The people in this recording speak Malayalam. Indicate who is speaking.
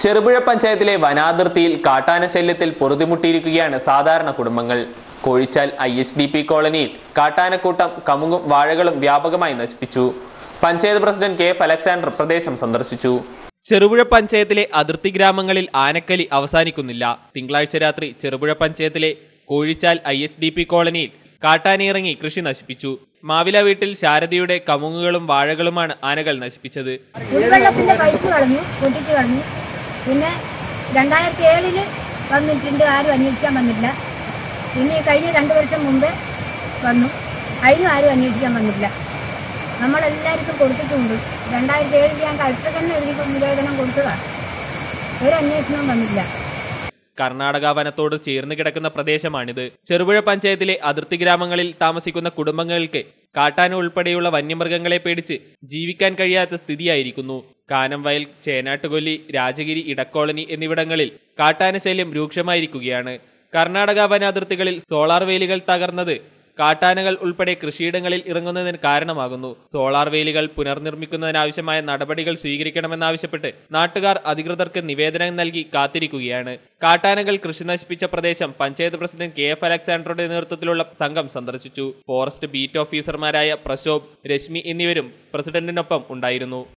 Speaker 1: ചെറുപുഴ പഞ്ചായത്തിലെ വനാതിർത്തിയിൽ കാട്ടാന ശല്യത്തിൽ പൊറുതിമുട്ടിയിരിക്കുകയാണ് സാധാരണ കുടുംബങ്ങൾ Kozhichal I H D P കോളനിയിൽ കാട്ടാനക്കൂട്ടം കമുങ്ങും വാഴകളും വ്യാപകമായി നശിപ്പിച്ചു panchayat president K F Alexander പ്രദേശം സന്ദർശിച്ചു ചെറുപുഴ പഞ്ചായത്തിലെ അതിർത്തി ഗ്രാമങ്ങളിൽ ആനക്കലി അവസാനിക്കുന്നില്ല തിങ്കളാഴ്ച രാത്രി ചെറുപുഴ പഞ്ചായത്തിലെ Kozhichal I H D P കോളനിയിൽ കാട്ടാനയിറങ്ങി കൃഷി നശിപ്പിച്ചു മാവില വീട്ടിൽ ശാരദയുടെ കമുങ്ങുകളും വാഴകളുമാണ് ആനകൾ നശിപ്പിച്ചത്
Speaker 2: കുടിവെള്ളത്തിന്റെ പൈപ്പ് കളഞ്ഞു പൊട്ടിച്ച് കളഞ്ഞു പിന്നെ രണ്ടായിരത്തി ഏഴില് വന്നിട്ടുണ്ട് ആരും അന്വേഷിക്കാൻ വന്നില്ല പിന്നെ ഈ കഴിഞ്ഞ രണ്ടു വർഷം മുമ്പ് വന്നു അതിനും ആരും അന്വേഷിക്കാൻ വന്നില്ല നമ്മളെല്ലാവർക്കും കൊടുത്തിട്ടുണ്ട് രണ്ടായിരത്തി ഏഴിൽ ഞാൻ കളക്ടർ തന്നെ എഴുതി നിവേദനം കൊടുത്തതാണ് ഒരു അന്വേഷണവും വന്നില്ല
Speaker 1: കർണാടക വനത്തോട് ചേർന്ന് കിടക്കുന്ന പ്രദേശമാണിത് ചെറുപുഴ പഞ്ചായത്തിലെ അതിർത്തി ഗ്രാമങ്ങളിൽ താമസിക്കുന്ന കുടുംബങ്ങൾക്ക് കാട്ടാന ഉൾപ്പെടെയുള്ള വന്യമൃഗങ്ങളെ പേടിച്ച് ജീവിക്കാൻ കഴിയാത്ത സ്ഥിതിയായിരിക്കുന്നു കാനംവയൽ ചേനാട്ടുകൊല്ലി രാജഗിരി ഇടക്കോളനി എന്നിവിടങ്ങളിൽ കാട്ടാന ശല്യം രൂക്ഷമായിരിക്കുകയാണ് കർണാടക വനാതിർത്തികളിൽ സോളാർ വേലികൾ തകർന്നത് കാട്ടാനകൾ ഉൾപ്പെടെ കൃഷിയിടങ്ങളിൽ ഇറങ്ങുന്നതിന് കാരണമാകുന്നു സോളാർ വേലികൾ പുനർനിർമ്മിക്കുന്നതിനാവശ്യമായ നടപടികൾ സ്വീകരിക്കണമെന്നാവശ്യപ്പെട്ട് നാട്ടുകാർ അധികൃതർക്ക് നിവേദനം നൽകി കാത്തിരിക്കുകയാണ് കാട്ടാനകൾ കൃഷി നശിപ്പിച്ച പ്രദേശം പഞ്ചായത്ത് പ്രസിഡന്റ് കെ എഫ് അലക്സാണ്ടറുടെ നേതൃത്വത്തിലുള്ള സംഘം സന്ദർശിച്ചു ഫോറസ്റ്റ് ബീറ്റ് ഓഫീസർമാരായ പ്രശോഭ് രശ്മി എന്നിവരും പ്രസിഡന്റിനൊപ്പം ഉണ്ടായിരുന്നു